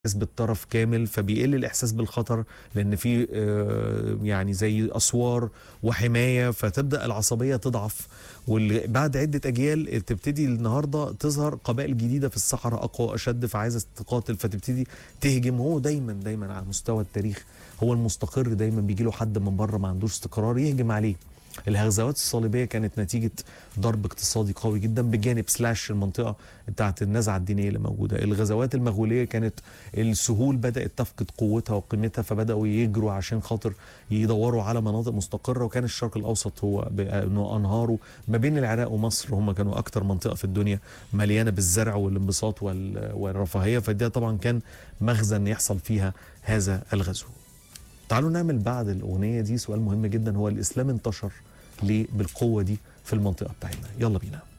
بالطرف كامل فبيقل الاحساس بالخطر لان في آه، يعني زي اسوار وحمايه فتبدا العصبيه تضعف وبعد عده اجيال تبتدي النهارده تظهر قبائل جديده في الصحراء اقوى واشد فعايزه تقاتل فتبتدي تهجم هو دايما دايما على مستوى التاريخ هو المستقر دايما بيجي له حد من بره ما عندوش استقرار يهجم عليه الغزوات الصليبيه كانت نتيجه ضرب اقتصادي قوي جدا بجانب سلاش المنطقه بتاعت النزعه الدينيه اللي موجوده الغزوات المغوليه كانت السهول بدات تفقد قوتها وقيمتها فبداوا يجروا عشان خاطر يدوروا على مناطق مستقره وكان الشرق الاوسط هو ب- انه انهاره ما بين العراق ومصر هم كانوا اكتر منطقه في الدنيا مليانه بالزرع والانبساط وال- والرفاهيه فده طبعا كان مخزن يحصل فيها هذا الغزو تعالوا نعمل بعد الأغنية دي سؤال مهم جدا هو الإسلام انتشر ليه بالقوة دي في المنطقة بتاعتنا يلا بينا